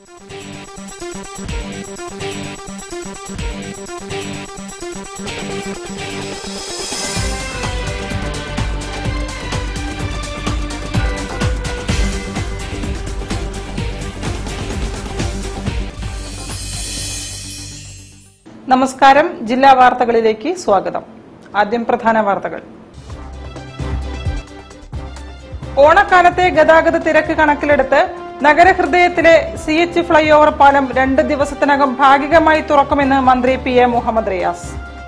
നമസ്കാരം ജില്ലാ വാർത്തകളിലേക്ക് സ്വാഗതം ആദ്യം പ്രധാന വാർത്തകൾ ഓണക്കാലത്തെ ഗതാഗത തിരക്ക് കണക്കിലെടുത്ത് നഗരഹൃദയത്തിലെ സി എച്ച് ഫ്ലൈ ഓവർ പാലം രണ്ട് ദിവസത്തിനകം ഭാഗികമായി തുറക്കുമെന്ന് മന്ത്രി പി എ മുഹമ്മദ് റിയാസ്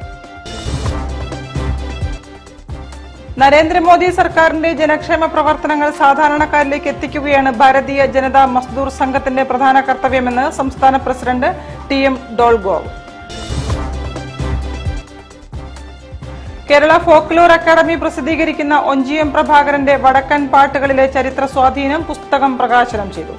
നരേന്ദ്രമോദി സർക്കാരിന്റെ ജനക്ഷേമ പ്രവർത്തനങ്ങൾ സാധാരണക്കാരിലേക്ക് എത്തിക്കുകയാണ് ഭാരതീയ ജനതാ മസ്ദൂർ സംഘത്തിന്റെ പ്രധാന കർത്തവ്യമെന്ന് സംസ്ഥാന president T M ഡോൾഗോവ് Kerala folklore academy പ്രസിദ്ധീകരിക്കുന്ന ഒഞ്ചിയം പ്രഭാകരന്റെ വടക്കൻ പാട്ടുകളിലെ ചരിത്ര സ്വാധീനം പുസ്തകം പ്രകാശനം ചെയ്തു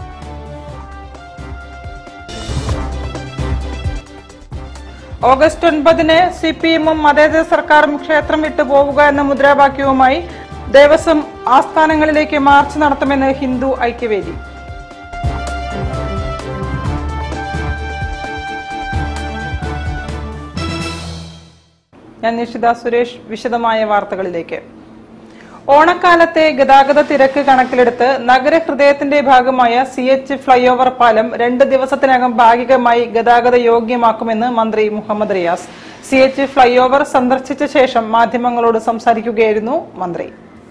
ഓഗസ്റ്റ് ഒൻപതിന് സി പി എമ്മും മതേതര സർക്കാരും ക്ഷേത്രം വിട്ടു പോവുക എന്ന മുദ്രാവാക്യവുമായി ദേവസ്വം ആസ്ഥാനങ്ങളിലേക്ക് മാർച്ച് നടത്തുമെന്ന് ഹിന്ദു ഐക്യവേദി ഞാൻ നിഷിത സുരേഷ് വിശദമായ വാർത്തകളിലേക്ക് ഓണക്കാലത്തെ ഗതാഗത തിരക്ക് കണക്കിലെടുത്ത് നഗരഹൃദയത്തിന്റെ ഭാഗമായ സി എച്ച് ഫ്ലൈ ഓവർ പാലം രണ്ട് ദിവസത്തിനകം ഭാഗികമായി ഗതാഗത യോഗ്യമാക്കുമെന്ന് മന്ത്രി Muhammad Riyas C H flyover സന്ദർശിച്ച ശേഷം മാധ്യമങ്ങളോട് സംസാരിക്കുകയായിരുന്നു മന്ത്രി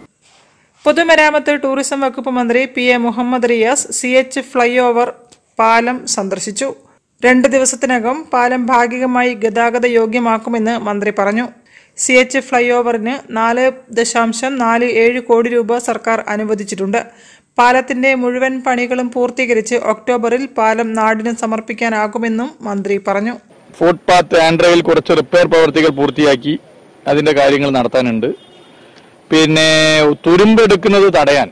പൊതുമരാമത്ത് ടൂറിസം വകുപ്പ് മന്ത്രി P A Muhammad Riyas C H flyover പാലം സന്ദർശിച്ചു രണ്ട് ദിവസത്തിനകം പാലം ഭാഗികമായി ഗതാഗത യോഗ്യമാക്കുമെന്ന് മന്ത്രി പറഞ്ഞു സി എച്ച് ഫ്ലൈ ഓവറിന് നാല് ദശാംശം നാല് ഏഴ് കോടി രൂപ സർക്കാർ അനുവദിച്ചിട്ടുണ്ട് പാലത്തിന്റെ മുഴുവൻ പണികളും പൂർത്തീകരിച്ച് ഒക്ടോബറിൽ പാലം നാടിന് സമർപ്പിക്കാനാകുമെന്നും മന്ത്രി പറഞ്ഞു ഫുട്പാത്ത് ആൻഡ്രയിൽ കുറച്ച് റിപ്പയർ പ്രവർത്തികൾ പൂർത്തിയാക്കി അതിന്റെ കാര്യങ്ങൾ നടത്താനുണ്ട് പിന്നെ തുരുമ്പെടുക്കുന്നത് തടയാൻ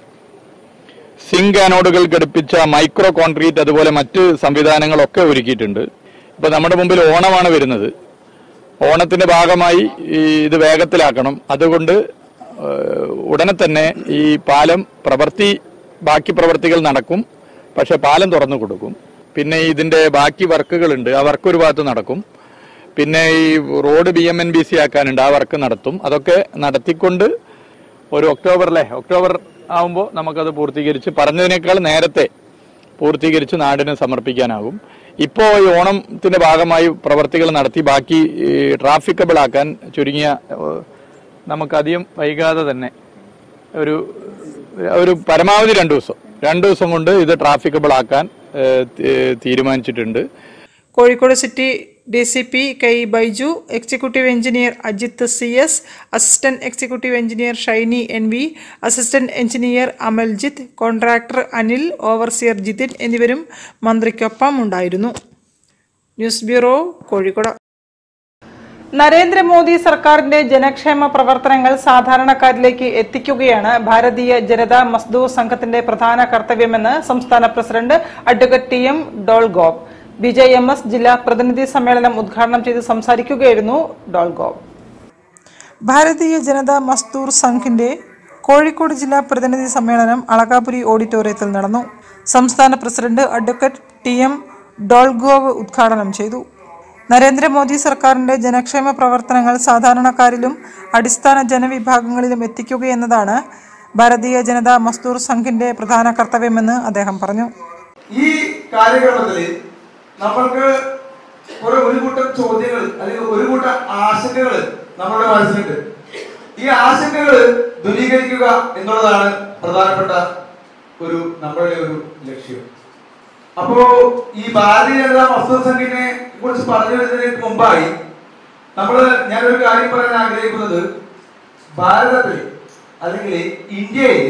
സിങ്ക് ആനോഡുകൾ ഘടിപ്പിച്ച മൈക്രോ കോൺക്രീറ്റ് അതുപോലെ മറ്റ് സംവിധാനങ്ങളൊക്കെ ഒരുക്കിയിട്ടുണ്ട് ഇപ്പൊ നമ്മുടെ മുമ്പിൽ ഓണമാണ് വരുന്നത് ഓണത്തിന്റെ ഭാഗമായി ഈ ഇത് വേഗത്തിലാക്കണം അതുകൊണ്ട് ഏഹ്, ഉടനെ തന്നെ ഈ പാലം പ്രവൃത്തി ബാക്കി പ്രവൃത്തികൾ നടക്കും പക്ഷെ പാലം തുറന്നു കൊടുക്കും പിന്നെ ഇതിന്റെ ബാക്കി വർക്കുകളുണ്ട് ആ വർക്ക് ഒരു ഭാഗത്ത് നടക്കും പിന്നെ ഈ road B M N B C ആക്കാനുണ്ട് ആ വർക്ക് നടത്തും അതൊക്കെ നടത്തിക്കൊണ്ട് ഒരു ഒക്ടോബറിലെ ഒക്ടോബർ ആവുമ്പോൾ നമുക്കത് പൂർത്തീകരിച്ച് പറഞ്ഞതിനേക്കാൾ നേരത്തെ പൂർത്തീകരിച്ച് നാടിന് സമർപ്പിക്കാനാകും ഇപ്പോൾ ഈ ഓണത്തിന്റെ ഭാഗമായി പ്രവർത്തികൾ നടത്തി ബാക്കി ട്രാഫിക്കബിൾ ആക്കാൻ ചുരുങ്ങിയ ഏഹ്, നമുക്കധികം വൈകാതെ തന്നെ ഒരു ഒരു പരമാവധി രണ്ടു ദിവസം രണ്ടു ദിവസം കൊണ്ട് ഇത് ട്രാഫിക്കബിൾ ആക്കാൻ ഏഹ്, തീ- തീരുമാനിച്ചിട്ടുണ്ട് Kozhikode city D C P K E Baiju executive engineer Ajith C S assistant executive engineer Shiny N V assistant engineer Amaljith contractor Anil overseer Jithin എന്നിവരും മന്ത്രിക്കൊപ്പം ഉണ്ടായിരുന്നു ന്യൂസ് ബ്യൂറോ കോഴിക്കോട് നരേന്ദ്രമോദി സർക്കാരിന്റെ ജനക്ഷേമ പ്രവർത്തനങ്ങൾ സാധാരണക്കാരിലേക്ക് എത്തിക്കുകയാണ് ഭാരതീയ ജനതാ മസ്ദൂർ സംഘത്തിന്റെ പ്രധാന കർത്തവ്യമെന്ന് സംസ്ഥാന പ്രസിഡന്റ് അഡ്വക്കേറ്റ് ടി എം ഡോൾഗോവ് ബി ജെ എം എസ് ജില്ലാ പ്രതിനിധി സമ്മേളനം ഉദ്ഘാടനം ചെയ്ത് സംസാരിക്കുകയായിരുന്നു ഡോൾഗോവ് ഭാരതീയ ജനതാ മസ്ദൂർ സംഘിന്റെ കോഴിക്കോട് ജില്ലാ പ്രതിനിധി സമ്മേളനം അളകാപുരി ഓഡിറ്റോറിയത്തിൽ നടന്നു സംസ്ഥാന പ്രസിഡന്റ് അഡ്വക്കേറ്റ് ടി എം ഡോൾഗോവ് ഉദ്ഘാടനം ചെയ്തു നരേന്ദ്രമോദി സർക്കാരിന്റെ ജനക്ഷേമ പ്രവർത്തനങ്ങൾ സാധാരണക്കാരിലും അടിസ്ഥാന ജനവിഭാഗങ്ങളിലും എത്തിക്കുകയെന്നതാണ് ഭാരതീയ ജനതാ മസ്ദൂർ സംഘിന്റെ പ്രധാന കർത്തവ്യമെന്ന് അദ്ദേഹം പറഞ്ഞു ഈ കാര്യക്രമത്തിൽ നമ്മൾക്ക് കുറെ ഒരു കൂട്ടം ചോദ്യങ്ങൾ അല്ലെങ്കിൽ ഒരു കൂട്ടം ആശങ്കകൾ നമ്മുടെ മനസ്സിലുണ്ട് ഈ ആശങ്കകൾ ദൂരീകരിക്കുക എന്നുള്ളതാണ് പ്രധാനപ്പെട്ട ഒരു നമ്മളുടെ ഒരു ലക്ഷ്യം അപ്പോ ഈ ഭാരതീയ ജനതാ മസ്ദൂർ സംഘിനെ കുറിച്ച് പറഞ്ഞു വരുന്നതിന് മുമ്പായി നമ്മൾ ഞാനൊരു കാര്യം പറയാൻ ആഗ്രഹിക്കുന്നത് ഭാരതത്തിൽ അല്ലെങ്കിൽ ഇന്ത്യയിൽ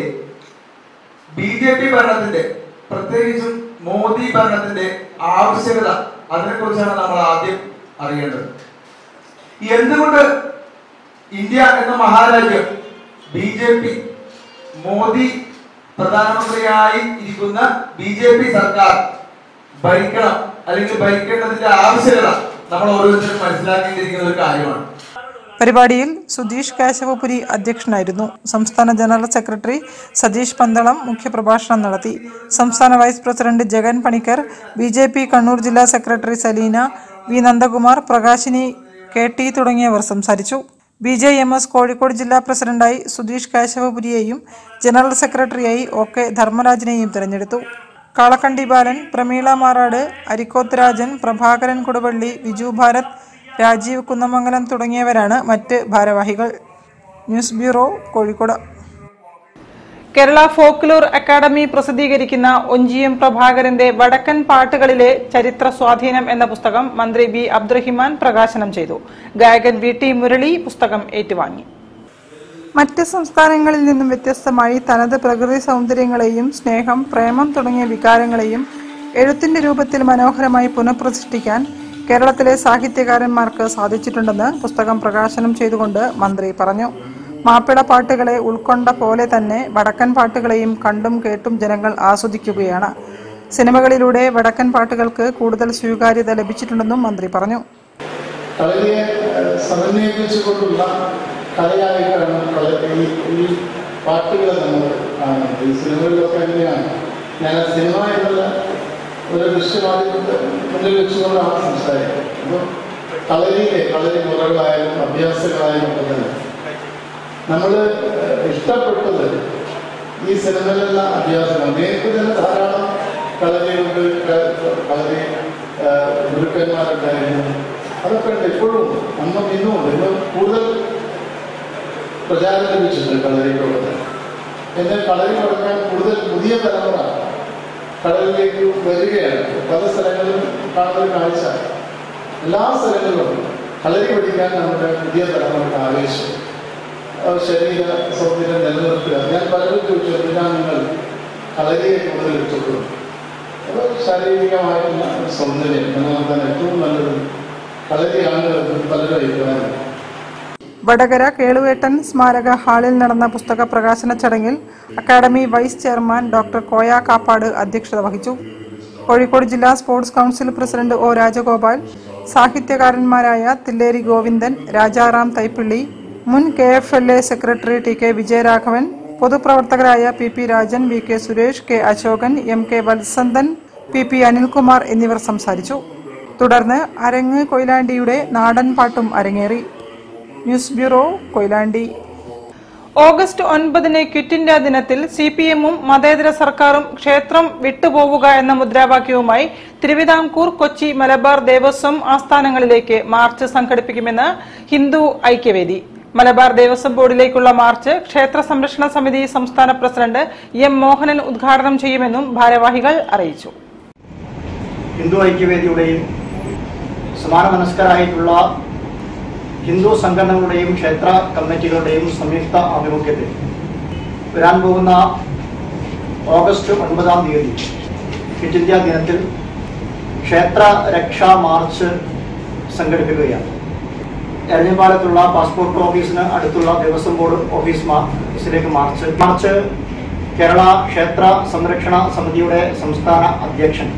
ബി ജെ പി ഭരണത്തിന്റെ പ്രത്യേകിച്ചും മോദി ഭരണത്തിന്റെ ആവശ്യകത അതിനെക്കുറിച്ചാണ് നമ്മൾ ആദ്യം അറിയേണ്ടത് എന്തുകൊണ്ട് ഇന്ത്യ എന്ന മഹാരാജ്യം ബി ജെ പി മോദി പ്രധാനമന്ത്രിയായി ഇരിക്കുന്ന ബി ജെ പി സർക്കാർ ഭരിക്കണം അല്ലെങ്കിൽ ഭരിക്കേണ്ടതിന്റെ ആവശ്യകത നമ്മൾ ഓരോരുത്തരും മനസ്സിലാക്കേണ്ടിയിരിക്കുന്ന ഒരു കാര്യമാണ് പരിപാടിയിൽ സുധീഷ് കേശവപുരി അധ്യക്ഷനായിരുന്നു സംസ്ഥാന ജനറൽ സെക്രട്ടറി സതീഷ് പന്തളം മുഖ്യപ്രഭാഷണം നടത്തി സംസ്ഥാന vice president Jagan Panicker B J P Kannur ജില്ലാ secretary Salina V Nandakumar Prakashini K T തുടങ്ങിയവർ സംസാരിച്ചു B J M S Kozhikode ജില്ലാ പ്രസിഡന്റായി സുധീഷ് കേശവപുരിയെയും ജനറൽ സെക്രട്ടറിയായി ഒ കെ ധർമ്മരാജിനെയും തിരഞ്ഞെടുത്തു കാളക്കണ്ടി ബാലൻ പ്രമീള മാറാട് അരിക്കോത്ത് രാജൻ പ്രഭാകരൻ കുടവള്ളി വിജു ഭാരത് രാജീവ് കുന്നമംഗലം തുടങ്ങിയവരാണ് മറ്റ് ഭാരവാഹികൾ news bureau Kozhikode Kerala folklore academy പ്രസിദ്ധീകരിക്കുന്ന ഒഞ്ചിയം പ്രഭാകരന്റെ വടക്കൻ പാട്ടുകളിലെ ചരിത്ര സ്വാധീനം എന്ന പുസ്തകം മന്ത്രി ബി അബ്ദുറഹിമാൻ പ്രകാശനം ചെയ്തു ഗായകൻ വി ടി മുരളി പുസ്തകം ഏറ്റുവാങ്ങി മറ്റ് സംസ്ഥാനങ്ങളിൽ നിന്നും വ്യത്യസ്തമായി തനത് പ്രകൃതി സൗന്ദര്യങ്ങളെയും സ്നേഹം പ്രേമം തുടങ്ങിയ വികാരങ്ങളെയും എഴുത്തിന്റെ രൂപത്തിൽ മനോഹരമായി പുനഃപ്രതിഷ്ഠിക്കാൻ കേരളത്തിലെ സാഹിത്യകാരന്മാർക്ക് സാധിച്ചിട്ടുണ്ടെന്ന് പുസ്തകം പ്രകാശനം ചെയ്തുകൊണ്ട് മന്ത്രി പറഞ്ഞു മാപ്പിള പാട്ടുകളെ ഉൾക്കൊണ്ട പോലെ തന്നെ വടക്കൻ പാട്ടുകളെയും കണ്ടും കേട്ടും ജനങ്ങൾ ആസ്വദിക്കുകയാണ് സിനിമകളിലൂടെ വടക്കൻ പാട്ടുകൾക്ക് കൂടുതൽ സ്വീകാര്യത ലഭിച്ചിട്ടുണ്ടെന്നും മന്ത്രി പറഞ്ഞു കളരിയെ ഏഹ്, സമന്വയിപ്പിച്ചുകൊണ്ടുള്ള കലയായിട്ടാണ് കളരി ഈ ഈ പാട്ടുകൾ നമ്മൾ കാണുന്നത് ഈ സിനിമകളിലൊക്കെ അങ്ങനെയാണ് ഞാൻ ആ സിനിമ എന്നുള്ള ഒരു ദൃശ്യമാധ്യമ മുന്നിൽ വെച്ചുകൊണ്ടാണ് സംസാരിക്കുന്നത് അപ്പോൾ കളരിയിലെ കളരി മുറകളായാലും അഭ്യാസങ്ങളായാലും ഒക്കെ തന്നെ നമ്മൾ ഇഷ്ടപ്പെട്ടത് ഈ സിനിമയിലുള്ള അഭ്യാസങ്ങൾ നേരത്തെ തന്നെ ധാരാളം കളരിയുണ്ട് ക- കളരി ആ, ഗുരുക്കന്മാരുണ്ടായിരുന്നു അതൊക്കെ ഉണ്ട് ഇപ്പോഴും അന്നും ഇന്നും ഉണ്ട് ഇന്ന് കൂടുതൽ പ്രചാരം ലഭിച്ചിട്ടുണ്ട് കളരികളോട് എന്നാൽ കളരി പഠിക്കാൻ കൂടുതൽ പുതിയ തലമുറ കടലിലേക്ക് വരികയാണ് പല സ്ഥലങ്ങളിലും കാണുന്ന ഒരു കാഴ്ച എല്ലാ സ്ഥലങ്ങളിലും കളരി പഠിക്കാൻ നമ്മുടെ പുതിയ തലമുറക്ക് ആവേശം അവർ ശരീര സൗന്ദര്യം നിലനിർത്തുക ഞാൻ പലരും ചോദിച്ചു എന്തിനാണ് നിങ്ങൾ കളരിയെ കൂടുതൽ ഇഷ്ടപ്പെടും അത് ശാരീരികമായിട്ടുള്ള ഒരു സൗന്ദര്യം നിലനിർത്താൻ ഏറ്റവും നല്ലത് കളരിയാണ് എന്ന് പലരും അഭിപ്രായമാണ് വടകര കേളുവേട്ടൻ സ്മാരക ഹാളിൽ നടന്ന പുസ്തക പ്രകാശന ചടങ്ങിൽ academy vice chairman doctor Koya Kappad അധ്യക്ഷത വഹിച്ചു കോഴിക്കോട് ജില്ലാ sports council president O Rajagopal സാഹിത്യകാരന്മാരായ തില്ലേരി ഗോവിന്ദൻ രാജാറാം തൈപ്പിള്ളി മുൻ K F L A secretary T K Vijayaraghavan പൊതുപ്രവർത്തകരായ P P Rajan V K Suresh K Ashokan M K Valsanthan P P Anilkumar എന്നിവർ സംസാരിച്ചു തുടർന്ന് അരങ്ങ് കൊയിലാണ്ടിയുടെ നാടൻ പാട്ടും അരങ്ങേറി ന്യൂസ് ബ്യൂറോ കൊയിലാണ്ടി ഓഗസ്റ്റ് ഒൻപതിന് ക്വിറ്റ് ഇന്ത്യ ദിനത്തിൽ സി പി എമ്മും മതേതര സർക്കാരും ക്ഷേത്രം വിട്ടുപോവുക എന്ന മുദ്രാവാക്യവുമായി തിരുവിതാംകൂർ കൊച്ചി മലബാർ ദേവസ്വം ആസ്ഥാനങ്ങളിലേക്ക് മാർച്ച് സംഘടിപ്പിക്കുമെന്ന് ഹിന്ദു ഐക്യവേദി മലബാർ ദേവസ്വം ബോർഡിലേക്കുള്ള മാർച്ച് ക്ഷേത്ര സംരക്ഷണ സമിതി സംസ്ഥാന പ്രസിഡന്റ് എം മോഹനൻ ഉദ്ഘാടനം ചെയ്യുമെന്നും ഭാരവാഹികൾ അറിയിച്ചു ഹിന്ദു ഐക്യവേദിയുടെയും സമാന മനസ്കരായിട്ടുള്ള ഹിന്ദു സംഘടനകളുടെയും ക്ഷേത്ര കമ്മിറ്റികളുടെയും സംയുക്ത ആഭിമുഖ്യത്തിൽ വരാൻ പോകുന്ന ഓഗസ്റ്റ് ഒൻപതാം തീയതി ക്വിറ്റ് ഇന്ത്യ ദിനത്തിൽ ക്ഷേത്ര രക്ഷാ മാർച്ച് സംഘടിപ്പിക്കുകയാണ് എരഞ്ഞിപ്പാലത്തുള്ള പാസ്പോർട്ട് ഓഫീസിന് അടുത്തുള്ള ദേവസ്വം ബോർഡ് ഓഫീസ് ഓഫീസിലേക്ക് മാർച്ച് മാർച്ച് കേരള ക്ഷേത്ര സംരക്ഷണ സമിതിയുടെ സംസ്ഥാന അധ്യക്ഷൻ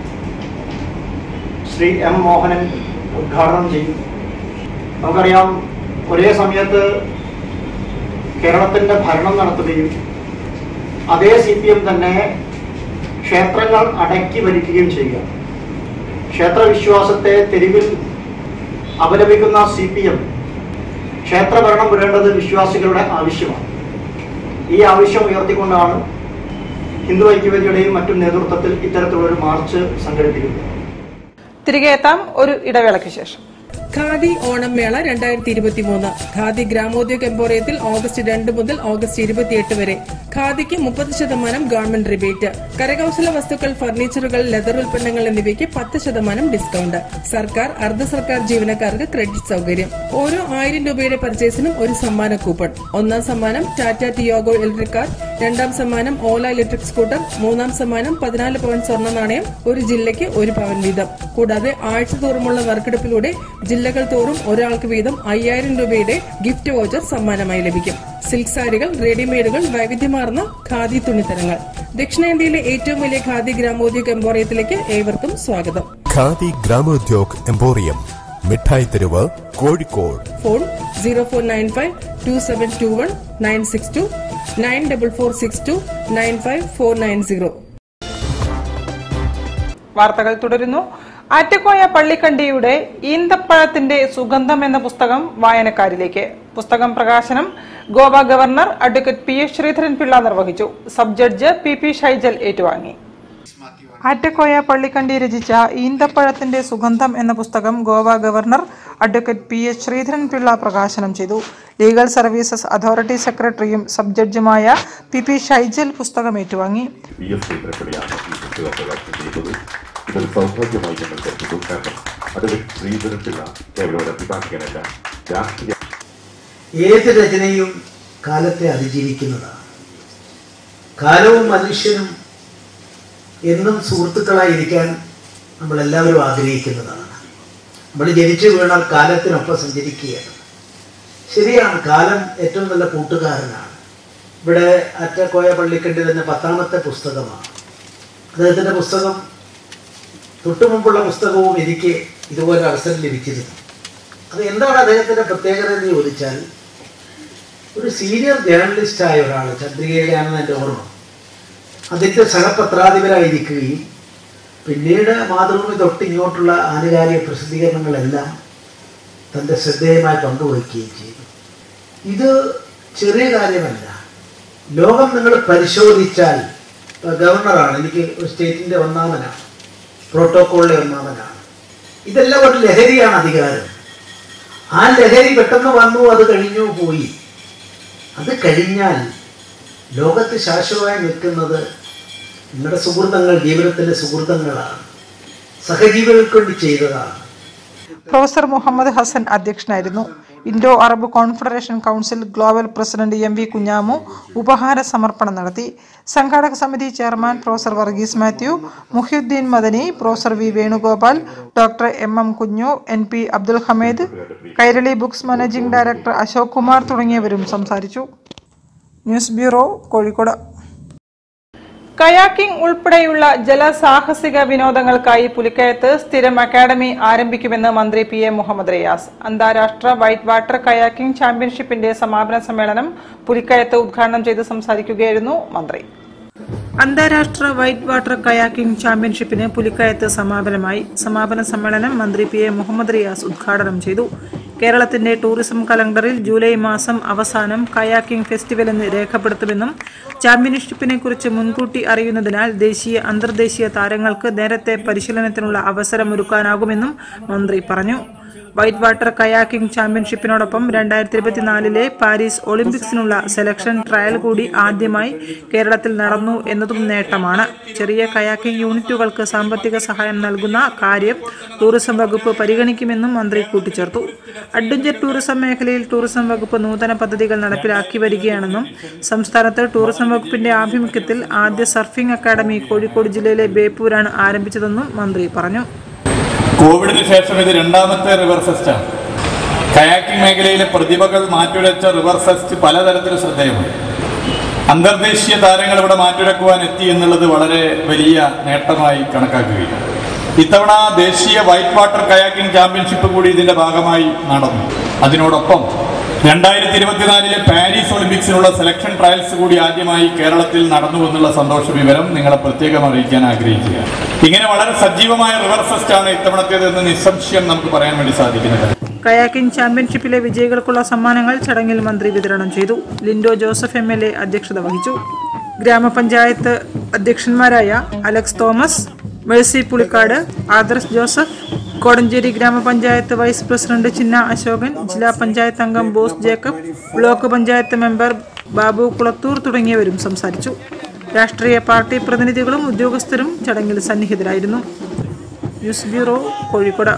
ശ്രീ എം മോഹനൻ ഉദ്ഘാടനം ചെയ്യും നമുക്കറിയാം ഒരേ സമയത്ത് കേരളത്തിന്റെ ഭരണം നടത്തുകയും അതേ സി പി എം തന്നെ ക്ഷേത്രങ്ങൾ അടക്കി ഭരിക്കുകയും ചെയ്യുക ക്ഷേത്രവിശ്വാസത്തെ തെരുവിൽ അപലപിക്കുന്ന സി പി എം ക്ഷേത്രഭരണം വിടേണ്ടത് വിശ്വാസികളുടെ ആവശ്യമാണ് ഈ ആവശ്യം ഉയർത്തിക്കൊണ്ടാണ് ഹിന്ദു ഐക്യവേദിയുടെയും മറ്റും നേതൃത്വത്തിൽ ഇത്തരത്തിലുള്ള ഒരു മാർച്ച് സംഘടിപ്പിക്കുന്നത് തിരികെ എത്താം ഒരു ഇടവേളയ്ക്ക് ശേഷം ഖാദി ഓണം മേള രണ്ടായിരത്തി ഇരുപത്തി മൂന്ന് ഖാദി ഗ്രാമോദ്योग എംപോറിയത്തിൽ ഓഗസ്റ്റ് രണ്ട് മുതൽ ഓഗസ്റ്റ് ഇരുപത്തിയെട്ട് വരെ ഖാദിക്ക് മുപ്പത് ശതമാനം ഗവൺമെന്റ് റിബേറ്റ് കരകൌശല വസ്തുക്കൾ ഫർണിച്ചറുകൾ ലെതർ ഉൽപ്പന്നങ്ങൾ എന്നിവയ്ക്ക് പത്ത് ശതമാനം ഡിസ്കൗണ്ട് സർക്കാർ അർദ്ധ സർക്കാർ ജീവനക്കാർക്ക് ക്രെഡിറ്റ് സൗകര്യം ഓരോ ആയിരം രൂപയുടെ പർച്ചേസിനും ഒരു സമ്മാന കൂപ്പൺ ഒന്നാം സമ്മാനം ടാറ്റ ടിയോഗോ ഇലക്ട്രിക് കാർ രണ്ടാം സമ്മാനം ഓല ഇലക്ട്രിക് സ്കൂട്ടർ മൂന്നാം സമ്മാനം പതിനാല് പവൻ സ്വർണ്ണ നാണയം ഒരു ജില്ലയ്ക്ക് ഒരു പവൻ വീതം കൂടാതെ ആഴ്ച തോറുമുള്ള നറുക്കെടുപ്പിലൂടെ ജില്ലകൾ തോറും ഒരാൾക്ക് വീതം അയ്യായിരം രൂപയുടെ ഗിഫ്റ്റ് വോച്ചർ സമ്മാനമായി ലഭിക്കും സിൽക്ക് സാരികൾ റെഡിമെയ്ഡുകൾ വൈവിധ്യമാർന്ന ഖാദി തുണിത്തരങ്ങൾ ദക്ഷിണേന്ത്യയിലെ ഏറ്റവും വലിയ ഖാദി ഗ്രാമോദ്योग എംപോറിയത്തിലേക്ക് ഏവർക്കും സ്വാഗതം khadi ഗ്രാമോദ്യോഗ് emporium Mittai Theruvu Kozhikode phone zero four nine five two seven two one nine six two nine double four six two nine five four nine zero വാർത്തകൾ തുടരുന്നു ആറ്റക്കോയ പള്ളിക്കണ്ടിയുടെ ഈന്തപ്പഴത്തിന്റെ സുഗന്ധം എന്ന പുസ്തകം വായനക്കാരിലേക്ക് പുസ്തകം പ്രകാശനം Goa governor advocate P S Sreedharan Pillai നിർവഹിച്ചു sub judge P P Shyjal ഏറ്റുവാങ്ങി ആറ്റക്കോയ പള്ളിക്കണ്ടി രചിച്ച ഈന്തപ്പഴത്തിന്റെ സുഗന്ധം എന്ന പുസ്തകം Goa governor advocate P H Sreedharan Pillai പ്രകാശനം ചെയ്തു ലീഗൽ സർവീസസ് അതോറിറ്റി സെക്രട്ടറിയും സബ് ജഡ്ജുമായ പി പി ഷൈജൽ പുസ്തകം ഏറ്റുവാങ്ങി പി എസ് ശ്രീധരപ്പിള്ളിയാണ് ഈ പുസ്തകം പ്രകാശനം ചെയ്യുന്നത് ഇതൊരു സൗഭാഗ്യമായി ഞങ്ങൾ കരുതുന്നു കാരണം അത് ശ്രീധരപ്പിള്ള കേവലം ഒരു അഭിഭാഷകനല്ല രാഷ്ട്രീയ ഏത് രചനയും കാലത്തെ അതിജീവിക്കുന്നതാണ് കാലവും മനുഷ്യനും എന്നും സുഹൃത്തുക്കളായിരിക്കാൻ നമ്മളെല്ലാവരും ആഗ്രഹിക്കുന്നതാണ് നമ്മൾ ജനിച്ചു വീണാൽ കാലത്തിനൊപ്പം സഞ്ചരിക്കുകയാണ് ശരിയാണ് കാലം ഏറ്റവും നല്ല കൂട്ടുകാരനാണ് ഇവിടെ അറ്റക്കോയ പള്ളിക്കണ്ടി തന്നെ പത്താമത്തെ പുസ്തകമാണ് അദ്ദേഹത്തിൻ്റെ പുസ്തകം തൊട്ടു മുമ്പുള്ള പുസ്തകവും എനിക്ക് ഇതുപോലെ അവസരം ലഭിച്ചിരുന്നു അത് എന്താണ് അദ്ദേഹത്തിൻ്റെ പ്രത്യേകത എന്ന് ചോദിച്ചാൽ ഒരു സീനിയർ ജേർണലിസ്റ്റായ ഒരാൾ ചന്ദ്രികയിലാണെന്ന് എൻ്റെ ഓർമ്മ അതിൻ്റെ സഹപത്രാധിപരായിരിക്കുകയും പിന്നീട് മാതൃഭൂമി തൊട്ട് ഇങ്ങോട്ടുള്ള ആനുകാലിക പ്രസിദ്ധീകരണങ്ങളെല്ലാം തൻ്റെ ശ്രദ്ധേയമായി പങ്കുവയ്ക്കുകയും ചെയ്തു ഇത് ചെറിയ കാര്യമല്ല ലോകം നിങ്ങൾ പരിശോധിച്ചാൽ ഇപ്പൊ ഗവർണറാണ് എനിക്ക് ഒരു സ്റ്റേറ്റിൻ്റെ ഒന്നാമനാണ് പ്രോട്ടോക്കോളിലെ ഒന്നാമനാണ് ഇതെല്ലാം ഒരു ലഹരിയാണ് അധികാരം ആ ലഹരി പെട്ടെന്ന് വന്നു അത് കഴിഞ്ഞു പോയി അത് കഴിഞ്ഞാൽ ലോകത്ത് ശാശ്വതമായി നിൽക്കുന്നത് നിങ്ങളുടെ സുഹൃത്തങ്ങൾ ജീവിതത്തിലെ സുഹൃത്തങ്ങളാണ് സഹജീവികൾക്ക് വേണ്ടി ചെയ്തതാണ് പ്രൊഫസർ മുഹമ്മദ് ഹസൻ അധ്യക്ഷനായിരുന്നു Indo Arab confederation council global president M V Kunhamu ഉപഹാര സമർപ്പണം നടത്തി സംഘാടക സമിതി chairman professor Varghese Mathew Muhyuddin Madani professor V Venugopal doctor M M Kunhu N P Abdul Hameed Kairali books managing director Ashok Kumar തുടങ്ങിയവരും സംസാരിച്ചു ന്യൂസ് ബ്യൂറോ കോഴിക്കോട് കയാക്കിംഗ് ഉൾപ്പെടെയുള്ള ജലസാഹസിക വിനോദങ്ങൾക്കായി പുലിക്കയത്ത് സ്ഥിരം അക്കാദമി ആരംഭിക്കുമെന്ന് മന്ത്രി പി എ മുഹമ്മദ് റിയാസ് അന്താരാഷ്ട്ര വൈറ്റ് വാട്ടർ കയാക്കിംഗ് ചാമ്പ്യൻഷിപ്പിന്റെ സമാപന സമ്മേളനം പുലിക്കയത്ത് ഉദ്ഘാടനം ചെയ്ത് സംസാരിക്കുകയായിരുന്നു മന്ത്രി അന്താരാഷ്ട്ര വൈറ്റ് വാട്ടർ കയാക്കിംഗ് ചാമ്പ്യൻഷിപ്പിന് പുലിക്കയത്ത് സമാപനമായി സമാപന സമ്മേളനം മന്ത്രി പി എ മുഹമ്മദ് റിയാസ് ഉദ്ഘാടനം ചെയ്തു കേരളത്തിന്റെ ടൂറിസം കലണ്ടറിൽ ജൂലൈ മാസം അവസാനം കയാക്കിംഗ് ഫെസ്റ്റിവൽ എന്ന് രേഖപ്പെടുത്തുമെന്നും ചാമ്പ്യൻഷിപ്പിനെ കുറിച്ച് മുൻകൂട്ടി അറിയുന്നതിനാൽ ദേശീയ അന്തർദേശീയ താരങ്ങൾക്ക് നേരത്തെ പരിശീലനത്തിനുള്ള അവസരമൊരുക്കാനാകുമെന്നും മന്ത്രി പറഞ്ഞു വൈറ്റ് വാട്ടർ കയാക്കിംഗ് ചാമ്പ്യൻഷിപ്പിനോടൊപ്പം രണ്ടായിരത്തി ഇരുപത്തിനാലിലെ പാരീസ് ഒളിമ്പിക്സിനുള്ള സെലക്ഷൻ ട്രയൽ കൂടി ആദ്യമായി കേരളത്തിൽ നടന്നു എന്നതും നേട്ടമാണ് ചെറിയ കയാക്കിംഗ് യൂണിറ്റുകൾക്ക് സാമ്പത്തിക സഹായം നൽകുന്ന കാര്യം ടൂറിസം വകുപ്പ് പരിഗണിക്കുമെന്നും മന്ത്രി കൂട്ടിച്ചേർത്തു അഡ്വഞ്ചർ ടൂറിസം മേഖലയിൽ ടൂറിസം വകുപ്പ് നൂതന പദ്ധതികൾ നടപ്പിലാക്കി വരികയാണെന്നും സംസ്ഥാനത്ത് ടൂറിസം വകുപ്പിന്റെ ആഭിമുഖ്യത്തിൽ ആദ്യ സർഫിംഗ് അക്കാദമി കോഴിക്കോട് ജില്ലയിലെ ബേപ്പൂരാണ് ആരംഭിച്ചതെന്നും മന്ത്രി പറഞ്ഞു കോവിഡിന് ശേഷം ഇത് രണ്ടാമത്തെ റിവർ ഫെസ്റ്റാണ് കയാക്കിംഗ് മേഖലയിലെ പ്രതിഭകൾ മാറ്റുരച്ച റിവർ ഫെസ്റ്റ് പലതരത്തിൽ ശ്രദ്ധേയമാണ് അന്തർദേശീയ താരങ്ങൾ ഇവിടെ മാറ്റുരക്കുവാൻ എത്തി എന്നുള്ളത് വളരെ വലിയ നേട്ടമായി കണക്കാക്കുകയാണ് ഇത്തവണ ദേശീയ വൈറ്റ് വാട്ടർ കയാക്കിംഗ് ചാമ്പ്യൻഷിപ്പ് കൂടി ഇതിന്റെ ഭാഗമായി നടന്നു അതിനോടൊപ്പം രണ്ടായിരത്തി ഇരുപത്തിനാലിലെ പാരീസ് ഒളിമ്പിക്സിനുള്ള സെലക്ഷൻ ട്രയൽസ് കൂടി ആദ്യമായി കേരളത്തിൽ നടന്നു എന്നുള്ള സന്തോഷ വിവരം നിങ്ങളെ പ്രത്യേകം അറിയിക്കാൻ ആഗ്രഹിക്കുകയാണ് ഇങ്ങനെ വളരെ സജീവമായ റിവർ ഫെസ്റ്റ് ആണ് ഇത്തവണത്തേതെന്ന് നിസ്സംശയം നമുക്ക് പറയാൻ വേണ്ടി സാധിക്കുന്നത് കയാക്കിംഗ് ചാമ്പ്യൻഷിപ്പിലെ വിജയികൾക്കുള്ള സമ്മാനങ്ങൾ ചടങ്ങിൽ മന്ത്രി വിതരണം ചെയ്തു Lindo Joseph M L A അധ്യക്ഷത വഹിച്ചു ഗ്രാമപഞ്ചായത്ത് അധ്യക്ഷന്മാരായ Alex Thomas Mercy Pulikkad Adarsh Joseph Kodanchery ഗ്രാമപഞ്ചായത്ത് വൈസ് പ്രസിഡന്റ് ചിന്ന അശോകൻ ജില്ലാ പഞ്ചായത്ത് അംഗം Bose Jacob block panchayat member Babu Kulathur തുടങ്ങിയവരും സംസാരിച്ചു രാഷ്ട്രീയ പാർട്ടി പ്രതിനിധികളും ഉദ്യോഗസ്ഥരും ചടങ്ങിൽ സന്നിഹിതരായിരുന്നു ന്യൂസ് ബ്യൂറോ കോഴിക്കോട്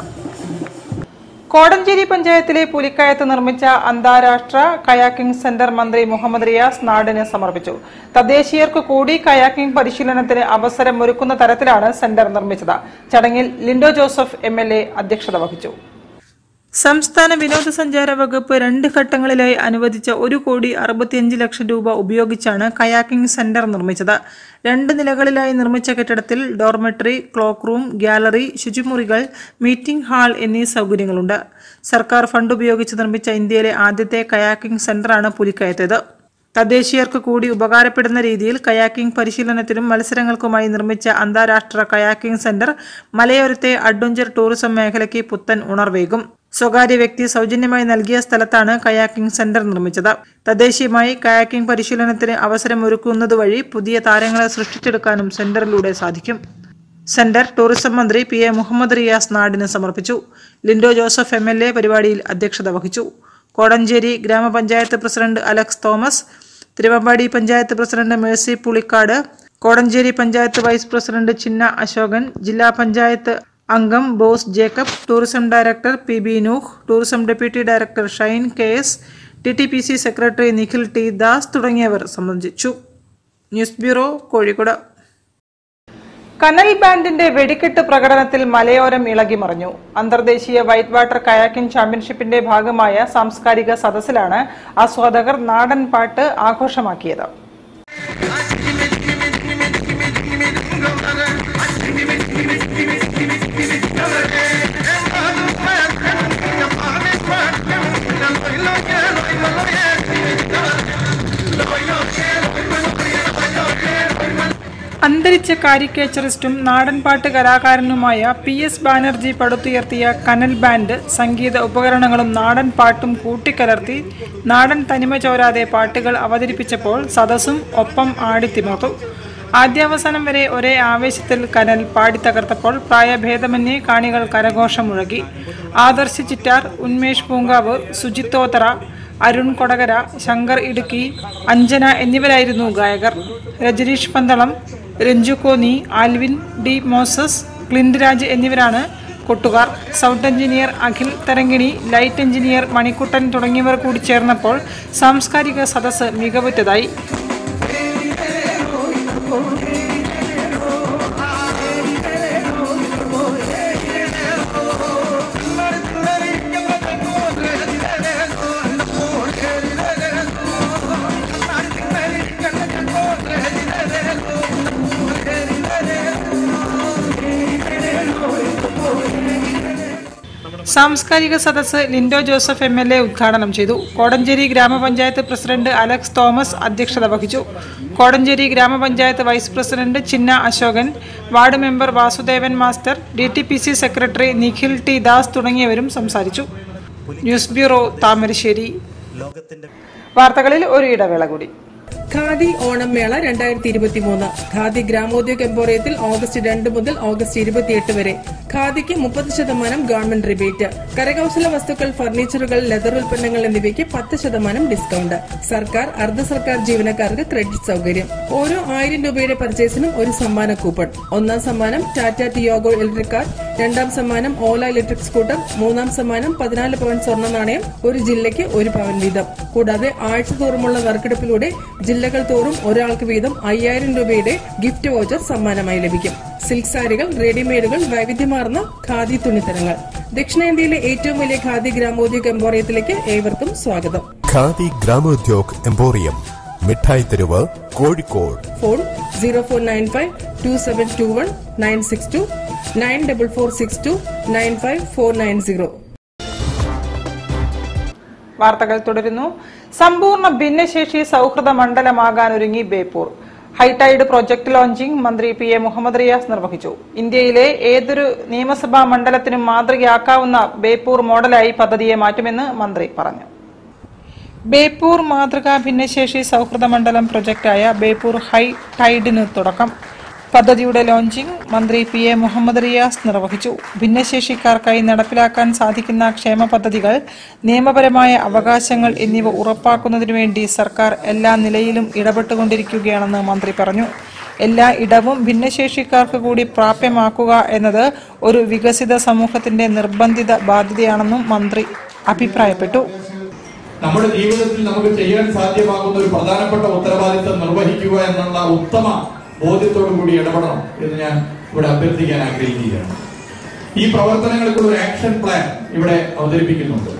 കോടഞ്ചേരി പഞ്ചായത്തിലെ പുലിക്കയത്ത് നിർമ്മിച്ച അന്താരാഷ്ട്ര കയാക്കിംഗ് സെന്റർ മന്ത്രി മുഹമ്മദ് റിയാസ് നാടിന് സമർപ്പിച്ചു തദ്ദേശീയർക്ക് കൂടി കയാക്കിംഗ് പരിശീലനത്തിന് അവസരം ഒരുക്കുന്ന തരത്തിലാണ് സെന്റർ നിർമ്മിച്ചത് ചടങ്ങിൽ ലിൻഡോ ജോസഫ് എം അധ്യക്ഷത വഹിച്ചു സംസ്ഥാന വിനോദസഞ്ചാര വകുപ്പ് രണ്ട് ഘട്ടങ്ങളിലായി അനുവദിച്ച ഒരു കോടി അറുപത്തിയഞ്ച് ലക്ഷം രൂപ ഉപയോഗിച്ചാണ് കയാക്കിംഗ് സെന്റർ നിർമ്മിച്ചത് രണ്ട് നിലകളിലായി നിർമ്മിച്ച കെട്ടിടത്തിൽ ഡോർമെട്രി ക്ലോക്ക് റൂം ഗ്യാലറി ശുചിമുറികൾ മീറ്റിംഗ് ഹാൾ എന്നീ സൗകര്യങ്ങളുണ്ട് സർക്കാർ ഫണ്ട് ഉപയോഗിച്ച് നിർമ്മിച്ച ഇന്ത്യയിലെ ആദ്യത്തെ കയാക്കിംഗ് സെന്ററാണ് പുലിക്കയത്തേത് തദ്ദേശീയർക്ക് കൂടി ഉപകാരപ്പെടുന്ന രീതിയിൽ കയാക്കിംഗ് പരിശീലനത്തിനും മത്സരങ്ങൾക്കുമായി നിർമ്മിച്ച അന്താരാഷ്ട്ര കയാക്കിംഗ് സെന്റർ മലയോരത്തെ അഡ്വഞ്ചർ ടൂറിസം മേഖലയ്ക്ക് പുത്തൻ ഉണർവേകും സ്വകാര്യ വ്യക്തി സൗജന്യമായി നൽകിയ സ്ഥലത്താണ് കയാക്കിംഗ് സെന്റർ നിർമ്മിച്ചത് തദ്ദേശീയമായി കയാക്കിംഗ് പരിശീലനത്തിന് അവസരമൊരുക്കുന്നത് വഴി പുതിയ താരങ്ങളെ സൃഷ്ടിച്ചെടുക്കാനും സെന്ററിലൂടെ സാധിക്കും സെന്റർ ടൂറിസം മന്ത്രി പി എ മുഹമ്മദ് റിയാസ് നാടിന് സമർപ്പിച്ചു Lindo Joseph M L A പരിപാടിയിൽ അധ്യക്ഷത വഹിച്ചു കോടഞ്ചേരി ഗ്രാമപഞ്ചായത്ത് president Alex Thomas Thiruvambady panchayat president Mercy Pulikkad Kodanchery panchayat vice president Chinna Ashokan ജില്ലാ പഞ്ചായത്ത് അംഗം Bose Jacob tourism director P B Nooh tourism deputy director Shine K S T T P C secretary Nikhil T Das തുടങ്ങിയവർ സംബന്ധിച്ചു ന്യൂസ് ബ്യൂറോ കോഴിക്കോട് കനൽ ബാൻഡിന്റെ വെടിക്കെട്ട് പ്രകടനത്തിൽ മലയോരം ഇളകിമറിഞ്ഞു അന്തർദേശീയ വൈറ്റ് വാട്ടർ കയാക്കിംഗ് ചാമ്പ്യൻഷിപ്പിന്റെ ഭാഗമായ സാംസ്കാരിക സദസ്സിലാണ് ആസ്വാദകർ നാടൻ പാട്ട് ആഘോഷമാക്കിയത് അന്തരിച്ച കാരിക്കേച്ചറിസ്റ്റും നാടൻപാട്ട് കലാകാരനുമായ പി എസ് ബാനർജി പടുത്തുയർത്തിയ കനൽ ബാൻഡ് സംഗീത ഉപകരണങ്ങളും നാടൻ പാട്ടും കൂട്ടിക്കലർത്തി നാടൻ തനിമ ചോരാതെ പാട്ടുകൾ അവതരിപ്പിച്ചപ്പോൾ സദസ്സും ഒപ്പം ആടിത്തിമർത്തു ആദ്യാവസാനം വരെ ഒരേ ആവേശത്തിൽ കനൽ പാടിത്തകർത്തപ്പോൾ പ്രായഭേദമന്യേ കാണികൾ കരഘോഷം മുഴകി ആദർശ് ചിറ്റാർ ഉന്മേഷ് പൂങ്കാവ് സുജിത്തോത്തറ അരുൺ കൊടകര ശങ്കർ ഇടുക്കി അഞ്ജന എന്നിവരായിരുന്നു ഗായകർ രജനീഷ് പന്തളം രഞ്ജു കോന്നി ആൽവിൻ ഡി മോസസ് ക്ലിൻഡ് രാജ് എന്നിവരാണ് കൊട്ടുകാർ sound engineer Akhil Tharangini light engineer Manikuttan തുടങ്ങിയവർ കൂടി ചേർന്നപ്പോൾ സാംസ്കാരിക സദസ്സ് മികവുറ്റതായി സാംസ്കാരിക സദസ്സ് Lindo Joseph M L A ഉദ്ഘാടനം ചെയ്തു കോടഞ്ചേരി ഗ്രാമപഞ്ചായത്ത് പ്രസിഡന്റ് അലക്സ് തോമസ് അധ്യക്ഷത വഹിച്ചു കോടഞ്ചേരി ഗ്രാമപഞ്ചായത്ത് vice president Chinna Ashokan ward member Vasudevan master D T P C secretary Nikhil T Das തുടങ്ങിയവരും സംസാരിച്ചു ന്യൂസ് ബ്യൂറോ താമരശ്ശേരി വാർത്തകളിൽ ഒരു ഇടവേള കൂടി ഖാദി ഓണം മേള രണ്ടായിരത്തി ഇരുപത്തി മൂന്ന് ഖാദി ഗ്രാമോദ്योग എംപോറിയത്തിൽ ഓഗസ്റ്റ് രണ്ട് മുതൽ ഓഗസ്റ്റ് ഇരുപത്തിയെട്ട് വരെ ഖാദിക്ക് മുപ്പത് ശതമാനം ഗവൺമെന്റ് റിബേറ്റ് കരകൌശല വസ്തുക്കൾ ഫർണിച്ചറുകൾ ലെതർ ഉൽപ്പന്നങ്ങൾ എന്നിവയ്ക്ക് പത്ത് ശതമാനം ഡിസ്കൗണ്ട് സർക്കാർ അർദ്ധ സർക്കാർ ജീവനക്കാർക്ക് ക്രെഡിറ്റ് സൗകര്യം ഓരോ ആയിരം രൂപയുടെ പർച്ചേസിനും ഒരു സമ്മാന കൂപ്പൺ ഒന്നാം സമ്മാനം ടാറ്റ ടിയോഗോ ഇലക്ട്രിക് കാർ രണ്ടാം സമ്മാനം ഓല ഇലക്ട്രിക് സ്കൂട്ടർ മൂന്നാം സമ്മാനം പതിനാല് പവൻ സ്വർണ്ണ നാണയം ഒരു ജില്ലയ്ക്ക് ഒരു പവൻ വീതം കൂടാതെ ആഴ്ച തോറുമുള്ള നറുക്കെടുപ്പിലൂടെ ജില്ലകൾ തോറും ഒരാൾക്ക് വീതം അയ്യായിരം രൂപയുടെ ഗിഫ്റ്റ് വോച്ചർ സമ്മാനമായി ലഭിക്കും സിൽക്ക് സാരികൾ റെഡിമെയ്ഡുകൾ വൈവിധ്യമാർന്ന ഖാദി തുണിത്തരങ്ങൾ ദക്ഷിണേന്ത്യയിലെ ഏറ്റവും വലിയ ഖാദി ഗ്രാമോദ്योग എംപോറിയത്തിലേക്ക് ഏവർക്കും സ്വാഗതം khadi ഗ്രാമോദ്യോഗ് emporium Mittai Theruvu Kozhikode phone zero four nine five two seven two one nine six two nine double four six two nine five four nine zero വാർത്തകൾ തുടരുന്നു സമ്പൂർണ്ണ ഭിന്നശേഷി സൗഹൃദ മണ്ഡലമാകാനൊരുങ്ങി ബേപ്പൂർ ഹൈടൈഡ് പ്രൊജക്ട് ലോഞ്ചിംഗ് മന്ത്രി പി എ മുഹമ്മദ് റിയാസ് നിർവഹിച്ചു ഇന്ത്യയിലെ ഏതൊരു നിയമസഭാ മണ്ഡലത്തിനും മാതൃകയാക്കാവുന്ന ബേപ്പൂർ മോഡലായി പദ്ധതിയെ മാറ്റുമെന്ന് മന്ത്രി പറഞ്ഞു ബേപ്പൂർ മാതൃകാ ഭിന്നശേഷി സൗഹൃദ മണ്ഡലം പ്രൊജക്ടായ ബേപ്പൂർ ഹൈ ടൈഡിന് തുടക്കം പദ്ധതിയുടെ ലോഞ്ചിംഗ് മന്ത്രി പി എ മുഹമ്മദ് റിയാസ് നിർവഹിച്ചു ഭിന്നശേഷിക്കാർക്കായി നടപ്പിലാക്കാൻ സാധിക്കുന്ന ക്ഷേമ പദ്ധതികൾ നിയമപരമായ അവകാശങ്ങൾ എന്നിവ ഉറപ്പാക്കുന്നതിനു വേണ്ടി സർക്കാർ എല്ലാ നിലയിലും ഇടപെട്ടുകൊണ്ടിരിക്കുകയാണെന്ന് മന്ത്രി പറഞ്ഞു എല്ലാ ഇടവും ഭിന്നശേഷിക്കാർക്ക് കൂടി പ്രാപ്യമാക്കുക എന്നത് ഒരു വികസിത സമൂഹത്തിന്റെ നിർബന്ധിത ബാധ്യതയാണെന്നും മന്ത്രി അഭിപ്രായപ്പെട്ടു നമ്മുടെ ജീവിതത്തിൽ നമുക്ക് ചെയ്യാൻ സാധ്യമാകുന്ന ഒരു പ്രധാനപ്പെട്ട ഉത്തരവാദിത്തം നിർവഹിക്കുക എന്നുള്ള ഉത്തമ ബോധ്യത്തോടു കൂടി ഇടപെടണം എന്ന് ഞാൻ ഇവിടെ അഭ്യർത്ഥിക്കാൻ ആഗ്രഹിക്കുകയാണ് ഈ പ്രവർത്തനങ്ങൾക്കുള്ള ഒരു ആക്ഷൻ പ്ലാൻ ഇവിടെ അവതരിപ്പിക്കുന്നുണ്ട്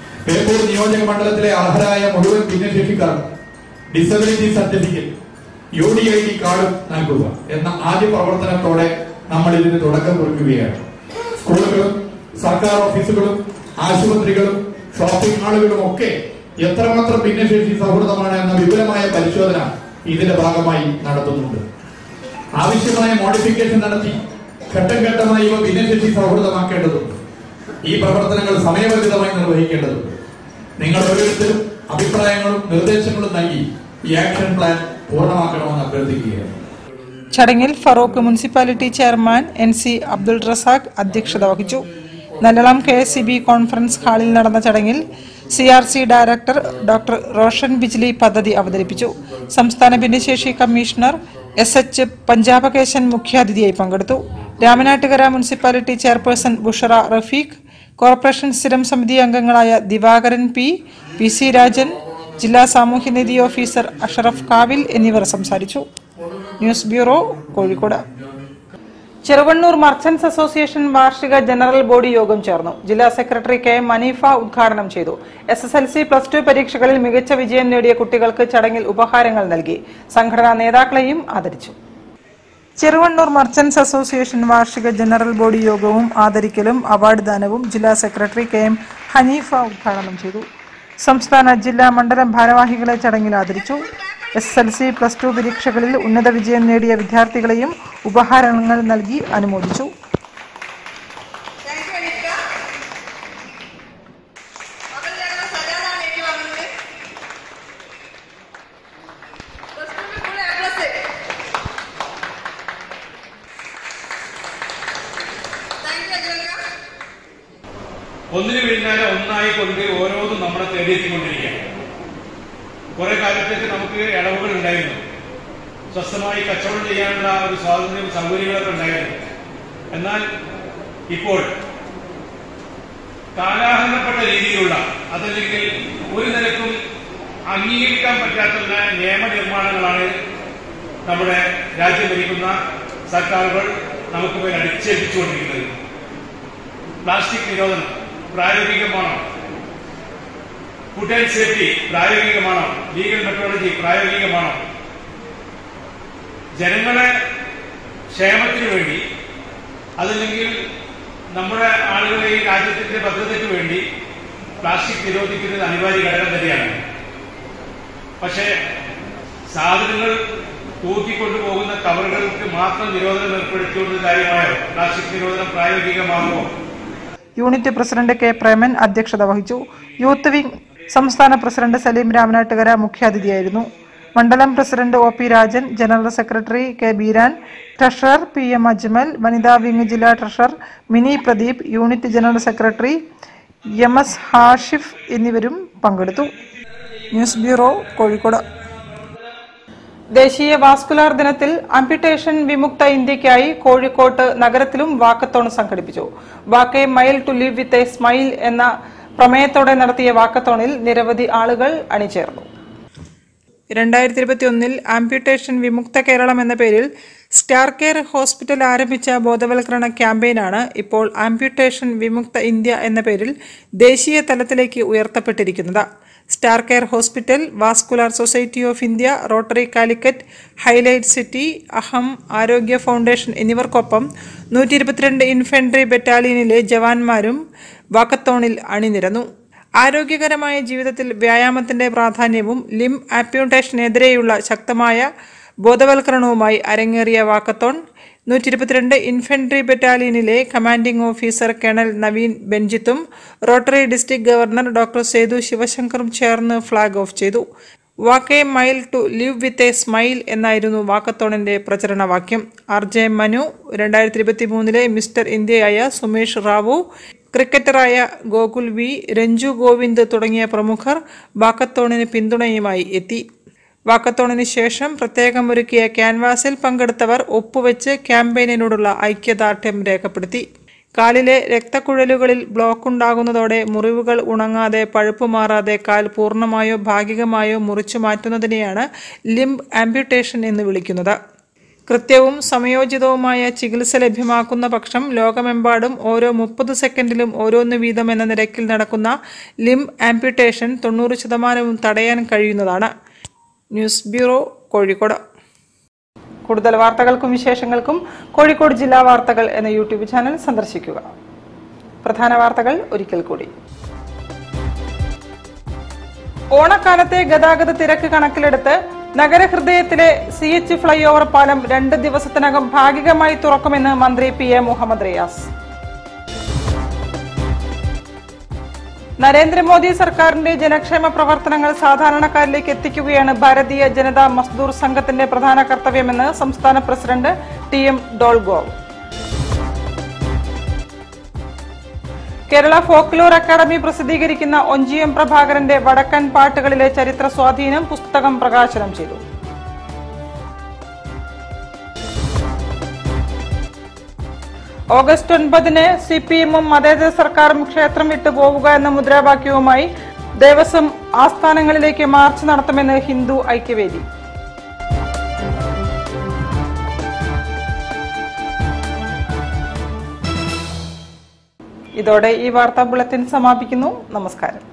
ബേപ്പൂർ നിയോജക മണ്ഡലത്തിലെ അർഹരായ മുഴുവൻ ഭിന്നശേഷിക്കാർ disability certificate U D I D കാർഡും നൽകുക എന്ന ആദ്യ പ്രവർത്തനത്തോടെ നമ്മൾ ഇതിന് തുടക്കം കുറിക്കുകയാണ് സ്കൂളുകളും സർക്കാർ ഓഫീസുകളും ആശുപത്രികളും ഷോപ്പിംഗ് മാളുകളും ഒക്കെ എത്രമാത്രം ഭിന്നശേഷി സൗഹൃദമാണ് എന്ന വിപുലമായ പരിശോധന ഇതിന്റെ ഭാഗമായി നടത്തുന്നുണ്ട് ആവശ്യമായ മോഡിഫിക്കേഷൻ നടത്തി ഘട്ടം ഘട്ടമായി ഇവ ഭിന്നശേഷി സൗഹൃദമാക്കേണ്ടതുണ്ട് ഈ പ്രവർത്തനങ്ങൾ സമയബന്ധിതമായി നിർവഹിക്കേണ്ടതുണ്ട് നിങ്ങൾ ഓരോരുത്തരും അഭിപ്രായങ്ങളും നിർദ്ദേശങ്ങളും നൽകി ഈ ആക്ഷൻ പ്ലാൻ പൂർണ്ണമാക്കണമെന്ന് അഭ്യർത്ഥിക്കുകയാണ് ചടങ്ങിൽ Farook municipality chairman N C Abdul Razak അധ്യക്ഷത വഹിച്ചു Nallalam K S C B conference ഹാളിൽ നടന്ന ചടങ്ങിൽ C R C director doctor Roshan Bijli പദ്ധതി അവതരിപ്പിച്ചു സംസ്ഥാന ഭിന്നശേഷി കമ്മീഷണർ എസ് എച്ച് പഞ്ചാബകേശൻ മുഖ്യാതിഥിയായി പങ്കെടുത്തു Ramanattukara municipality chairperson Bushra Rafeeq corporation സ്ഥിരം സമിതി അംഗങ്ങളായ Divakaran P P C Rajan ജില്ലാ സാമൂഹ്യനീതി ഓഫീസർ അഷറഫ് കാവിൽ എന്നിവർ സംസാരിച്ചു news bureau Kozhikode Cheruvannur merchants association വാർഷിക ജനറൽ ബോഡി യോഗം ചേർന്നു ജില്ലാ സെക്രട്ടറി കെ എം മനീഫ ഉദ്ഘാടനം ചെയ്തു S S L C plus two പരീക്ഷകളിൽ മികച്ച വിജയം നേടിയ കുട്ടികൾക്ക് ചടങ്ങിൽ ഉപഹാരങ്ങൾ നൽകി സംഘടനാ നേതാക്കളെയും ആദരിച്ചു ചെറുവണ്ണൂർ മർച്ചന്റ്സ് അസോസിയേഷൻ വാർഷിക ജനറൽ ബോഡി യോഗവും ആദരിക്കലും അവാർഡ് ദാനവും ജില്ലാ സെക്രട്ടറി കെ എം ഹനീഫ ഉദ്ഘാടനം ചെയ്തു സംസ്ഥാന ജില്ലാ മണ്ഡലം ഭാരവാഹികളെ ചടങ്ങിൽ ആദരിച്ചു S L C plus two പരീക്ഷകളിൽ ഉന്നത വിജയം നേടിയ വിദ്യാർത്ഥികളെയും ഉപഹാരങ്ങൾ നൽകി അനുമോദിച്ചു ഒന്നിനു പിന്നാലെ ഒന്നായി കൊണ്ട് ഓരോന്നും നമ്മളെ തേടിയെത്തിക്കൊണ്ടിരിക്കുകയാണ് കുറെ കാലത്തേക്ക് നമുക്ക് ഇളവുകൾ ഉണ്ടായിരുന്നു സ്വസ്ഥമായി കച്ചവടം ചെയ്യാനുള്ള ഒരു സ്വാതന്ത്ര്യവും സൗകര്യങ്ങളൊക്കെ ഉണ്ടായിരുന്നു എന്നാൽ ഇപ്പോൾ കാലാഹരണപ്പെട്ട രീതിയിലുള്ള അതല്ലെങ്കിൽ ഒരു നിലക്കും അംഗീകരിക്കാൻ പറ്റാത്ത നിയമനിർമ്മാണങ്ങളാണ് നമ്മുടെ രാജ്യം ഭരിക്കുന്ന സർക്കാരുകൾ നമുക്ക് മേൽ അടിച്ചേൽപ്പിച്ചുകൊണ്ടിരിക്കുന്നത് പ്ലാസ്റ്റിക് നിരോധനം പ്രായോഗികമാണോ ഫുഡ് ആൻഡ് സേഫ്റ്റി പ്രായോഗികമാണോ ലീഗൽ മെട്രോളജി പ്രായോഗികമാണോ ജനങ്ങളെ ക്ഷേമത്തിനു വേണ്ടി അതല്ലെങ്കിൽ നമ്മുടെ ആളുകളെ ഈ രാജ്യത്തിന്റെ ഭദ്രതയ്ക്ക് വേണ്ടി പ്ലാസ്റ്റിക് നിരോധിക്കുന്നത് അനിവാര്യ ഘടകം തന്നെയാണ് പക്ഷേ സാധനങ്ങൾ തൂക്കിക്കൊണ്ടുപോകുന്ന കവറുകൾക്ക് മാത്രം നിരോധനം ഏർപ്പെടുത്തിയുള്ള കാര്യമായോ പ്ലാസ്റ്റിക് നിരോധനം പ്രായോഗികമാകുമോ യൂണിറ്റ് പ്രസിഡന്റ് കെ പ്രേമൻ അധ്യക്ഷത വഹിച്ചു യൂത്ത് വിംഗ് സംസ്ഥാന പ്രസിഡന്റ് സലീം രാമനാട്ടുകര മുഖ്യാതിഥിയായിരുന്നു മണ്ഡലം president O P Rajan general secretary K Beeran treasurer P M Ajmal വനിതാ വിംഗ് ജില്ലാ treasurer Mini Pradeep unit general secretary M S Hashif എന്നിവരും പങ്കെടുത്തു ന്യൂസ് ബ്യൂറോ കോഴിക്കോട് ദേശീയ വാസ്കുലാർ ദിനത്തിൽ അംപ്യൂട്ടേഷൻ വിമുക്ത ഇന്ത്യയ്ക്കായി കോഴിക്കോട്ട് നഗരത്തിലും വാക്കത്തോൺ സംഘടിപ്പിച്ചു walk a mile to live with a smile എന്ന പ്രമേയത്തോടെ നടത്തിയ വാക്കത്തോണിൽ നിരവധി ആളുകൾ അണിചേർന്നു രണ്ടായിരത്തി ഇരുപത്തി ഒന്നിൽ ആംപ്യൂട്ടേഷൻ വിമുക്ത കേരളം എന്ന പേരിൽ സ്റ്റാർ കെയർ ഹോസ്പിറ്റൽ ആരംഭിച്ച ബോധവൽക്കരണ ക്യാമ്പയിനാണ് ഇപ്പോൾ ആംപ്യൂട്ടേഷൻ വിമുക്ത ഇന്ത്യ എന്ന പേരിൽ ദേശീയ തലത്തിലേക്ക് ഉയർത്തപ്പെട്ടിരിക്കുന്നത് star care hospital vascular society of India rotary Calicut highlight city Aham Arogya foundation എന്നിവർക്കൊപ്പം നൂറ്റി ഇരുപത്തിരണ്ട് ഇൻഫൻട്രി ബറ്റാലിയനിലെ ജവാന്മാരും വാക്കത്തോണിൽ അണിനിരന്നു ആരോഗ്യകരമായ ജീവിതത്തിൽ വ്യായാമത്തിന്റെ പ്രാധാന്യവും ലിം ആപ്യൂട്ടേഷനെതിരെയുള്ള ശക്തമായ ബോധവൽക്കരണവുമായി അരങ്ങേറിയ വാക്കത്തോൺ നൂറ്റി ഇരുപത്തിരണ്ട് ഇൻഫൻട്രി ബറ്റാലിയനിലെ കമാൻഡിംഗ് ഓഫീസർ കേണൽ നവീൻ ബെഞ്ചിത്തും rotary district governor doctor Sethu ശിവശങ്കറും ചേർന്ന് ഫ്ളാഗ് ഓഫ് ചെയ്തു walk a mile to live with a smile എന്നായിരുന്നു വാക്കത്തോണിന്റെ പ്രചരണവാക്യം ആർ ജെ മനു രണ്ടായിരത്തി ഇരുപത്തി മൂന്നിലെ മിസ്റ്റർ ഇന്ത്യയായ സുമേഷ് റാവു ക്രിക്കറ്ററായ ഗോകുൽ വി രഞ്ജു ഗോവിന്ദ് തുടങ്ങിയ പ്രമുഖർ വാക്കത്തോണിന് പിന്തുണയുമായി എത്തി വാക്കത്തോണിന് ശേഷം പ്രത്യേകം ഒരുക്കിയ ക്യാൻവാസിൽ പങ്കെടുത്തവർ ഒപ്പുവെച്ച് ക്യാമ്പയിനോടുള്ള ഐക്യദാർഢ്യം രേഖപ്പെടുത്തി കാലിലെ രക്തക്കുഴലുകളിൽ ബ്ലോക്ക് ഉണ്ടാകുന്നതോടെ മുറിവുകൾ ഉണങ്ങാതെ പഴുപ്പ് മാറാതെ കാൽ പൂർണ്ണമായോ ഭാഗികമായോ മുറിച്ചു മാറ്റുന്നതിനെയാണ് ലിംബ് ആംപ്യൂട്ടേഷൻ എന്ന് വിളിക്കുന്നത് കൃത്യവും സമയോചിതവുമായ ചികിത്സ ലഭ്യമാക്കുന്ന പക്ഷം ലോകമെമ്പാടും ഓരോ മുപ്പത് സെക്കൻഡിലും ഓരോന്ന് വീതം എന്ന നിരക്കിൽ നടക്കുന്ന ലിംബ് ആംപ്യൂട്ടേഷൻ തൊണ്ണൂറ് ശതമാനവും തടയാൻ കഴിയുന്നതാണ് ന്യൂസ് ബ്യൂറോ കോഴിക്കോട് കൂടുതൽ വാർത്തകൾക്കും വിശേഷങ്ങൾക്കും കോഴിക്കോട് ജില്ലാ വാർത്തകൾ എന്ന യൂട്യൂബ് ചാനൽ സന്ദർശിക്കുക പ്രധാന വാർത്തകൾ ഒരിക്കൽ കൂടി ഓണക്കാലത്തെ ഗതാഗത തിരക്ക് കണക്കിലെടുത്ത് നഗരഹൃദയത്തിലെ സി എച്ച് ഫ്ലൈ ഓവർ പാലം രണ്ട് ദിവസത്തിനകം ഭാഗികമായി തുറക്കുമെന്ന് മന്ത്രി പി എ മുഹമ്മദ് റിയാസ് നരേന്ദ്രമോദി സർക്കാരിന്റെ ജനക്ഷേമ പ്രവർത്തനങ്ങൾ സാധാരണക്കാരിലേക്ക് എത്തിക്കുകയാണ് ഭാരതീയ ജനതാ മസ്ദൂർ സംഘത്തിന്റെ പ്രധാന കർത്തവ്യമെന്ന് സംസ്ഥാന president T M ഡോൾഗോവ് Kerala folklore academy പ്രസിദ്ധീകരിക്കുന്ന ഒഞ്ചിയം പ്രഭാകരന്റെ വടക്കൻ പാട്ടുകളിലെ ചരിത്ര സ്വാധീനം പുസ്തകം പ്രകാശനം ചെയ്തു ഓഗസ്റ്റ് ഒൻപതിന് സി പി എമ്മും മതേതര സർക്കാരും ക്ഷേത്രം വിട്ടു പോവുക എന്ന മുദ്രാവാക്യവുമായി ദേവസ്വം ആസ്ഥാനങ്ങളിലേക്ക് മാർച്ച് നടത്തുമെന്ന് ഹിന്ദു ഐക്യവേദി ഇതോടെ ഈ വാർത്താ ബുള്ളറ്റിൻ സമാപിക്കുന്നു നമസ്കാരം